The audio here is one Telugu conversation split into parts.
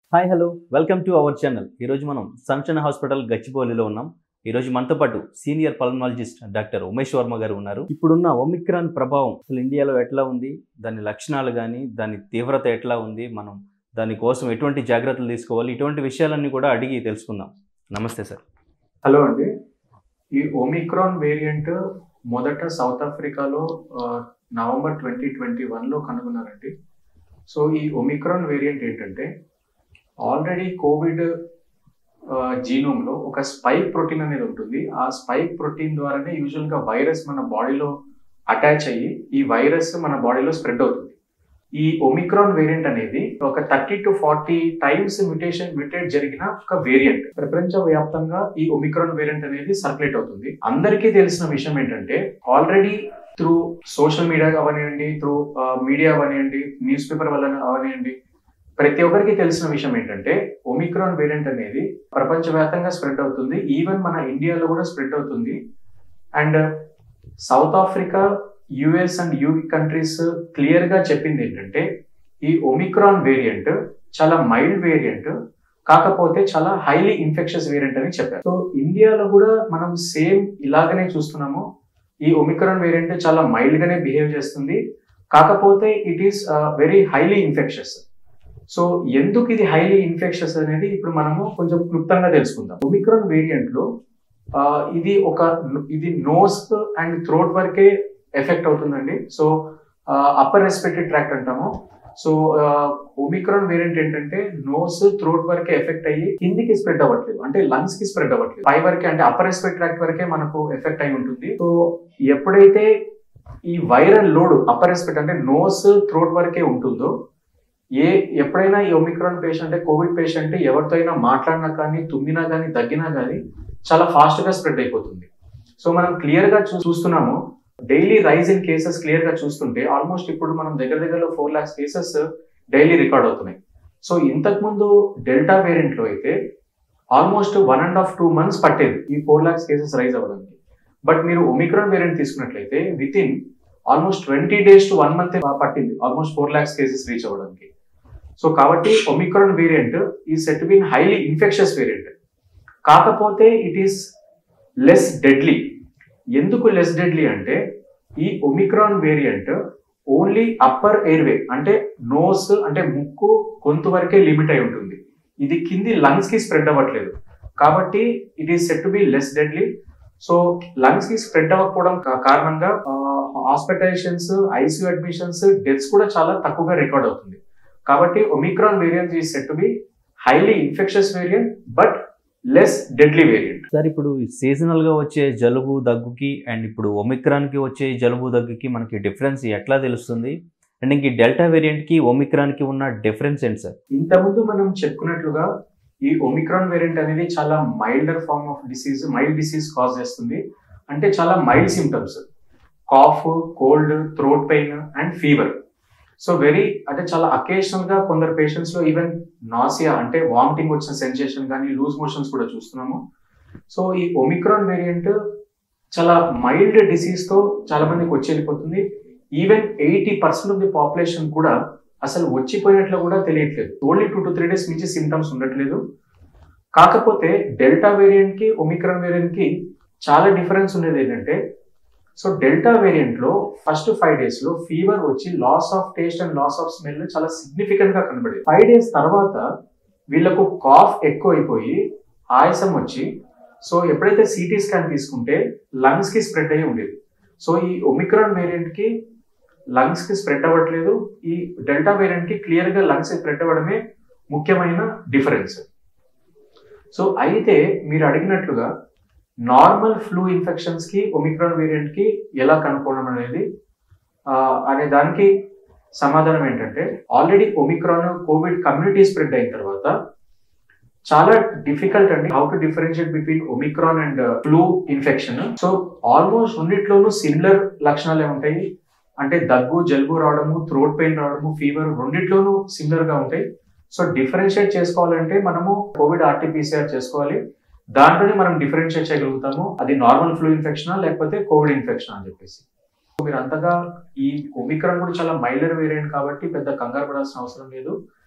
hi hello welcome to our channel ఈరోజు మనం సన్షన్ హాస్పిటల్ గచ్చిబౌలిలో ఉన్నాం ఈరోజు మనతో పాటు senior pulmonologist doctor Umesh Varma గారు ఉన్నారు ఇప్పుడున్న ఒమిక్రాన్ ప్రభావం అసలు ఇండియాలో ఎట్లా ఉంది దాని లక్షణాలు కానీ దాని తీవ్రత ఎట్లా ఉంది మనం దానికోసం ఎటువంటి జాగ్రత్తలు తీసుకోవాలి ఇటువంటి విషయాలన్నీ కూడా అడిగి తెలుసుకుందాం నమస్తే సార్ హలో అండి ఈ ఒమిక్రాన్ వేరియంట్ మొదట సౌత్ ఆఫ్రికాలో ఆ, నవంబర్ ట్వంటీ ట్వంటీ వన్లో కనుగొన్నారండి సో ఈ ఒమిక్రాన్ వేరియంట్ ఏంటంటే ఆల్రెడీ కోవిడ్ జీనోమ్లో ఒక స్పైక్ ప్రోటీన్ అనేది ఉంటుంది ఆ స్పైక్ ప్రోటీన్ ద్వారానే యూజువల్గా వైరస్ మన బాడీలో అటాచ్ అయ్యి ఈ వైరస్ మన బాడీలో స్ప్రెడ్ అవుతుంది ఈ ఒమిక్రాన్ వేరియంట్ అనేది ఒక thirty to forty times mutation mutate జరిగిన ఒక వేరియంట్ ప్రపంచ వ్యాప్తంగా ఈ ఒమిక్రాన్ వేరియంట్ అనేది సర్క్యులేట్ అవుతుంది అందరికీ తెలిసిన విషయం ఏంటంటే ఆల్రెడీ త్రూ సోషల్ మీడియా అవనివ్వండి త్రూ మీడియా అవనివ్వండి న్యూస్ పేపర్ వల్ల అవనివ్వండి ప్రతి ఒక్కరికి తెలిసిన విషయం ఏంటంటే ఒమిక్రాన్ వేరియంట్ అనేది ప్రపంచవ్యాప్తంగా స్ప్రెడ్ అవుతుంది ఈవెన్ మన ఇండియాలో కూడా స్ప్రెడ్ అవుతుంది and South Africa US and UK countries clear గా చెప్పింది ఏంటంటే ఈ ఒమిక్రాన్ వేరియంట్ చాలా మైల్డ్ వేరియంట్ కాకపోతే చాలా హైలీ ఇన్ఫెక్షస్ వేరియంట్ అని చెప్పారు సో ఇండియాలో కూడా మనం సేమ్ ఇలాగనే చూస్తున్నాము ఈ ఒమిక్రాన్ వేరియంట్ చాలా మైల్డ్ గానే బిహేవ్ చేస్తుంది కాకపోతే it is very highly infectious so ఎందుకు ఇది హైలీ ఇన్ఫెక్షస్ అనేది ఇప్పుడు మనము కొంచెం క్లుప్తంగా తెలుసుకుందాం ఒమిక్రాన్ వేరియంట్ లో ఆ, ఇది ఒక ఇది నోస్ అండ్ థ్రోట్ వరకే ఎఫెక్ట్ అవుతుందండి సో అప్పర్ రెస్పిరేటరీ ట్రాక్ట్ అంటాము సో ఒమిక్రాన్ వేరియంట్ ఏంటంటే నోస్ థ్రోట్ వరకే ఎఫెక్ట్ అయ్యి కిందికి స్ప్రెడ్ అవ్వట్లేదు అంటే లంగ్స్ కి స్ప్రెడ్ అవ్వట్లేదు పై వరకే అంటే అప్పర్ రెస్పిరేటరీ ట్రాక్ట్ వరకే మనకు ఎఫెక్ట్ అయి ఉంటుంది సో ఎప్పుడైతే ఈ వైరల్ లోడ్ అప్పర్ రెస్పిరేట్ అంటే నోస్ థ్రోట్ వరకే ఉంటుందో ఏ ఎప్పుడైనా ఈ ఒమిక్రాన్ పేషెంట్ అంటే కోవిడ్ పేషెంట్ ఎవరితో అయినా మాట్లాడినా కానీ తుమ్మినా కానీ దగ్గినా కానీ చాలా ఫాస్ట్ గా స్ప్రెడ్ అయిపోతుంది సో మనం క్లియర్ గా చూ- చూస్తున్నాము daily rise in cases clear గా చూస్తుంటే ఆల్మోస్ట్ ఇప్పుడు మనం దగ్గర దగ్గరలో four lakhs cases daily record అవుతున్నాయి సో ఇంతకు ముందు డెల్టా వేరియంట్ లో అయితే almost one and half two months పట్టేది ఈ ఫోర్ లాక్స్ కేసెస్ రైజ్ అవ్వడానికి బట్ మీరు ఒమిక్రాన్ వేరియంట్ తీసుకున్నట్లయితే within almost twenty days to one month పట్టింది almost four lakhs cases reach అవ్వడానికి సో కాబట్టి ఒమిక్రాన్ వేరియంట్ ఈ said been highly infectious variant కాకపోతే ఇట్ ఈస్ లెస్ డెడ్లీ ఎందుకు లెస్ డెడ్లీ అంటే ఈ Omicron variant only upper airway అంటే నోస్ అంటే ముక్కు గొంతు వరకే లిమిట్ అయి ఉంటుంది ఇది కింది లంగ్స్ కి స్ప్రెడ్ అవ్వట్లేదు కాబట్టి it is said to be less deadly so lungs కి స్ప్రెడ్ అవ్వకపోవడం కా- కారణంగా హాస్పిటలైజేషన్స్ ఐసీయూ అడ్మిషన్స్ డెత్స్ కూడా చాలా తక్కువగా రికార్డ్ అవుతుంది కాబట్టి ఒమిక్రాన్ వేరియంట్ ఈ said to be highly infectious variant but less deadly variant sir ఇప్పుడు సీజనల్ గా వచ్చే జలుబు దగ్గుకి అండ్ ఇప్పుడు ఒమిక్రాన్ కి వచ్చే జలుబు దగ్గుకి మనకి డిఫరెన్స్ ఎట్లా తెలుస్తుంది అండ్ ఇంక డెల్టా వేరియంట్ కి ఒమిక్రాన్ కి ఉన్న డిఫరెన్స్ ఏంటి సార్ ఇంతకుముందు మనం చెప్పుకున్నట్లుగా ఈ ఒమిక్రాన్ వేరియంట్ అనేది చాలా milder form of disease mild disease cause చేస్తుంది అంటే చాలా mild symptoms cough cold throat pain and fever so very అంటే చాలా అకేషనల్ గా కొందరు పేషెంట్స్ లో ఈవెన్ నాసియా అంటే వామిటింగ్ వచ్చిన సెన్సేషన్ కానీ లూజ్ మోషన్స్ కూడా చూస్తున్నాము సో ఈ ఒమిక్రాన్ వేరియంట్ చాలా మైల్డ్ డిసీజ్ తో చాలా మందికి వచ్చి వెళ్ళిపోతుంది even eighty percent of the population కూడా అసలు వచ్చిపోయినట్లు కూడా తెలియట్లేదు only two to three days నుంచి సిమ్టమ్స్ ఉండట్లేదు కాకపోతే డెల్టా వేరియంట్ కి ఒమిక్రాన్ వేరియంట్ కి చాలా డిఫరెన్స్ ఉండేది ఏంటంటే సో డెల్టా వేరియంట్ లో ఫస్ట్ ఫైవ్ డేస్ లో ఫీవర్ వచ్చి loss of taste and loss of smell చాలా సిగ్నిఫికెంట్ గా కనబడేది ఫైవ్ డేస్ తర్వాత వీళ్ళకు కాఫ్ ఎక్కువ అయిపోయి ఆయాసం వచ్చి సో ఎప్పుడైతే సిటీ స్కాన్ తీసుకుంటే లంగ్స్ కి స్ప్రెడ్ అయ్యి ఉండేది సో ఈ ఒమిక్రాన్ వేరియంట్ కి లంగ్స్ కి స్ప్రెడ్ అవ్వట్లేదు ఈ డెల్టా వేరియంట్ కి క్లియర్ గా లంగ్స్ స్ప్రెడ్ అవ్వడమే ముఖ్యమైన డిఫరెన్స్ సో అయితే మీరు అడిగినట్లుగా నార్మల్ ఫ్లూ ఇన్ఫెక్షన్స్ కి ఒమిక్రాన్ వేరియంట్ కి ఎలా కనుక్కోవడం అనేది ఆ, అనే దానికి సమాధానం ఏంటంటే already Omicron Covid community spread అయిన తర్వాత చాలా డిఫికల్ట్ అండి how to differentiate between Omicron and flu infection so almost రెండిట్లోనూ సిమిలర్ లక్షణాలే ఉంటాయి అంటే దగ్గు జలుబు రావడము థ్రోట్ పెయిన్ రావడము ఫీవర్ రెండిట్లోనూ సిమిలర్ గా ఉంటాయి సో డిఫరెన్షియేట్ చేసుకోవాలంటే మనము కోవిడ్ ఆర్టీపీసీఆర్ చేసుకోవాలి దాంట్లోనే మనం డిఫరెన్షియేట్ చేయగలుగుతాము అది నార్మల్ ఫ్లూ ఇన్ఫెక్షన్ లేకపోతే కోవిడ్ ఇన్ఫెక్షన్ అని చెప్పేసి మీరు అంతగా ఈ ఒమిక్రాన్ కూడా చాలా మైలర్ వేరియంట్ కాబట్టి పెద్ద కంగారు పడాల్సిన అవసరం లేదు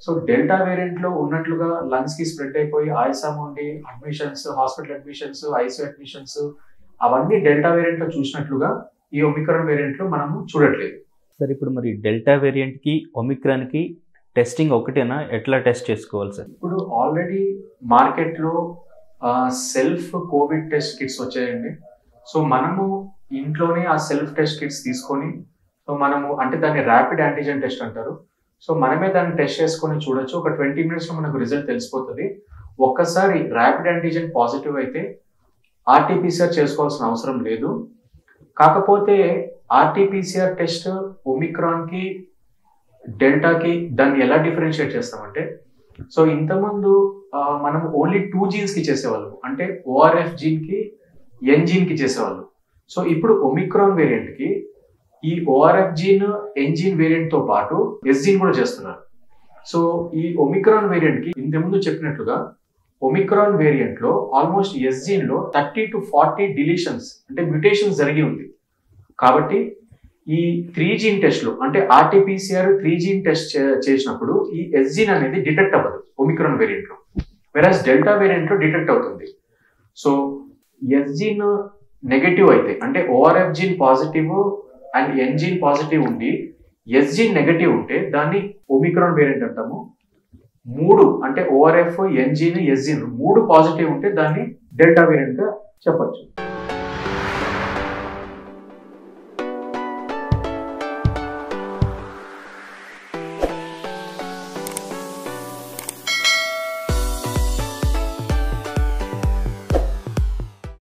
సో డెల్టా వేరియంట్ లో ఉన్నట్లుగా లంగ్స్ కి స్ప్రెడ్ అయిపోయి ఆయాసం ఉండి admissions hospital admissions ICU admissions అవన్నీ డెల్టా వేరియంట్ లో చూసినట్లుగా ఈ ఒమిక్రాన్ వేరియంట్ లో మనము చూడట్లేదు సార్ ఇప్పుడు మరి డెల్టా వేరియంట్కి ఒమిక్రాన్కి టెస్టింగ్ ఒకటేనా ఎట్లా టెస్ట్ చేసుకోవాలి సార్ ఇప్పుడు ఆల్రెడీ మార్కెట్ లో సెల్ఫ్ కోవిడ్ టెస్ట్ కిట్స్ వచ్చాయండి సో మనము ఇంట్లోనే ఆ సెల్ఫ్ టెస్ట్ కిట్స్ తీసుకొని సో మనము అంటే దాన్ని ర్యాపిడ్ యాంటీజెన్ టెస్ట్ అంటారు సో మనమే దాన్ని టెస్ట్ చేసుకొని చూడొచ్చు ఒక ట్వంటీ మినిట్స్ లో మనకు రిజల్ట్ తెలిసిపోతుంది ఒక్కసారి ర్యాపిడ్ యాంటీజెన్ పాజిటివ్ అయితే ఆర్టీపీసీఆర్ చేసుకోవాల్సిన అవసరం లేదు కాకపోతే ఆర్టీపీసీఆర్ టెస్ట్ ఒమిక్రాన్ కి డెల్టాకి దాన్ని ఎలా డిఫరెన్షియేట్ చేస్తామంటే సో ఇంతకుముందు ఆ, మనం ఓన్లీ టూ జీన్స్ కి చేసేవాళ్ళం అంటే ఓఆర్ఎఫ్ జీన్ కి ఎన్ జీన్ కి చేసేవాళ్ళం సో ఇప్పుడు ఒమిక్రాన్ వేరియంట్ కి ఈ ORF gene N gene variant తో పాటు ఎస్ జీన్ కూడా చేస్తున్నారు సో ఈ ఒమిక్రాన్ వేరియంట్ కి ఇంతకుముందు చెప్పినట్లుగా ఒమిక్రాన్ వేరియంట్ లో ఆల్మోస్ట్ ఎస్ జీన్ లో థర్టీ టు ఫార్టీ డిలీషన్స్ అంటే మ్యూటేషన్స్ జరిగి ఉంది కాబట్టి ఈ త్రీ జీన్ టెస్ట్ లో అంటే ఆర్టీపీసీఆర్ త్రీ జీన్ టెస్ట్ చేసినప్పుడు ఈ ఎస్ జీన్ అనేది డిటెక్ట్ అవ్వదు ఒమిక్రాన్ వేరియంట్ లో వెరాస్ డెల్టా వేరియంట్ లో డిటెక్ట్ అవుతుంది సో ఎస్ జీన్ నెగటివ్ అయితే అంటే ORF gene positive and N gene positive ఉండి ఎస్ జీన్ నెగటివ్ ఉంటే దాన్ని ఒమిక్రాన్ వేరియంట్ అంటాము మూడు అంటే ORF N gene S gene మూడు పాజిటివ్ ఉంటే దాన్ని డెల్టా వేరియంట్ గా చెప్పొచ్చు